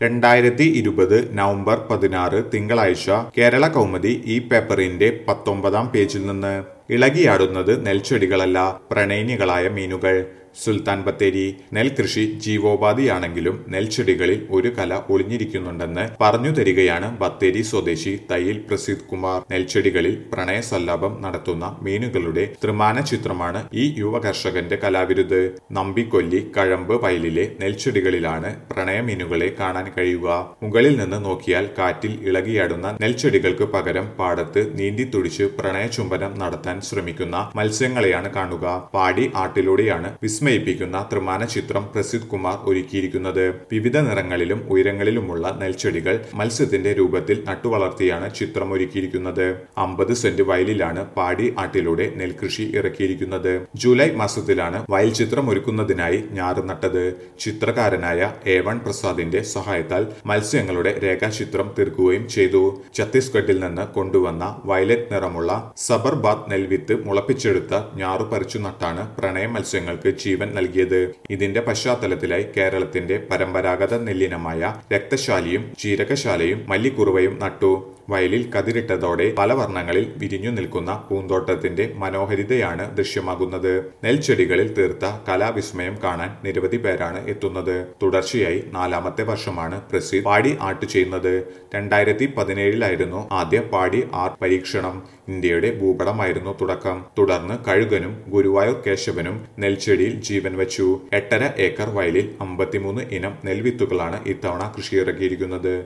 രണ്ടായിരത്തി ഇരുപത് നവംബർ പതിനാറ് തിങ്കളാഴ്ച കേരള കൗമുദി ഈ പേപ്പറിന്റെ പത്തൊമ്പതാം പേജിൽ നിന്ന് ഇളകിയാടുന്നത് നെൽച്ചെടികളല്ല പ്രണയിനികളായ മീനുകൾ സുൽത്താൻ ബത്തേരി നെൽകൃഷി ജീവോപാധിയാണെങ്കിലും നെൽച്ചെടികളിൽ ഒരു കല ഒളിഞ്ഞിരിക്കുന്നുണ്ടെന്ന് പറഞ്ഞു തരികയാണ് ബത്തേരി സ്വദേശി തയ്യിൽ പ്രസീദ് കുമാർ നെൽച്ചെടികളിൽ പ്രണയസല്ലാപം നടത്തുന്ന മീനുകളുടെ ത്രിമാന ചിത്രമാണ് ഈ യുവ കർഷകന്റെ കലാവിരുത് നമ്പിക്കൊല്ലി കഴമ്പ് വയലിലെ നെൽച്ചെടികളിലാണ് പ്രണയ മീനുകളെ കാണാൻ കഴിയുക മുകളിൽ നിന്ന് നോക്കിയാൽ കാറ്റിൽ ഇളകിയാടുന്ന നെൽച്ചെടികൾക്ക് പകരം പാടത്ത് നീന്തി തുടിച്ച് പ്രണയ ചുംബനം നടത്താൻ ശ്രമിക്കുന്ന മത്സ്യങ്ങളെയാണ് കാണുക പാടി ആട്ടിലൂടെയാണ് വിസ്മയിപ്പിക്കുന്ന ത്രിമാന ചിത്രം പ്രസിദ് കുമാർ ഒരുക്കിയിരിക്കുന്നത് വിവിധ നിറങ്ങളിലും ഉയരങ്ങളിലുമുള്ള നെൽച്ചെടികൾ മത്സ്യത്തിന്റെ രൂപത്തിൽ നട്ടുവളർത്തിയാണ് ചിത്രം ഒരുക്കിയിരിക്കുന്നത് അമ്പത് സെന്റ് വയലിലാണ് പാടി ആട്ടിലൂടെ നെൽകൃഷി ഇറക്കിയിരിക്കുന്നത് ജൂലൈ മാസത്തിലാണ് വയൽ ചിത്രം ഒരുക്കുന്നതിനായി ഞാറ് നട്ടത് ചിത്രകാരനായ എ വൺ പ്രസാദിന്റെ സഹായത്താൽ മത്സ്യങ്ങളുടെ രേഖാചിത്രം തീർക്കുകയും ചെയ്തു ഛത്തീസ്ഗഡിൽ നിന്ന് കൊണ്ടുവന്ന വയലറ്റ് നിറമുള്ള സബർബാത്ത് നെൽവിത്ത് മുളപ്പിച്ചെടുത്ത ഞാറു പറിച്ചു നട്ടാണ് പ്രണയ മത്സ്യങ്ങൾക്ക് ജീവൻ നൽകിയത് ഇതിന്റെ പശ്ചാത്തലത്തിലായി കേരളത്തിന്റെ പരമ്പരാഗത നെല്ലിനമായ രക്തശാലിയും ജീരകശാലയും മല്ലിക്കുറുവയും നട്ടു വയലിൽ കതിരിട്ടതോടെ പല വർണ്ണങ്ങളിൽ വിരിഞ്ഞു നിൽക്കുന്ന പൂന്തോട്ടത്തിന്റെ മനോഹരിതയാണ് ദൃശ്യമാകുന്നത് നെൽച്ചെടികളിൽ തീർത്ത കലാവിസ്മയം കാണാൻ നിരവധി പേരാണ് എത്തുന്നത് തുടർച്ചയായി നാലാമത്തെ വർഷമാണ് പ്രസീദ് പാടി ആർട്ട് ചെയ്യുന്നത് രണ്ടായിരത്തി പതിനേഴിലായിരുന്നു ആദ്യ പാടി ആർട്ട് പരീക്ഷണം ഇന്ത്യയുടെ ഭൂപടമായിരുന്നു തുടക്കം തുടർന്ന് കഴുകനും ഗുരുവായൂർ കേശവനും നെൽച്ചെടിയിൽ ജീവൻ വെച്ചു എട്ടര ഏക്കർ വയലിൽ അമ്പത്തിമൂന്ന് ഇനം നെൽവിത്തുകളാണ് ഇത്തവണ കൃഷിയിറക്കിയിരിക്കുന്നത്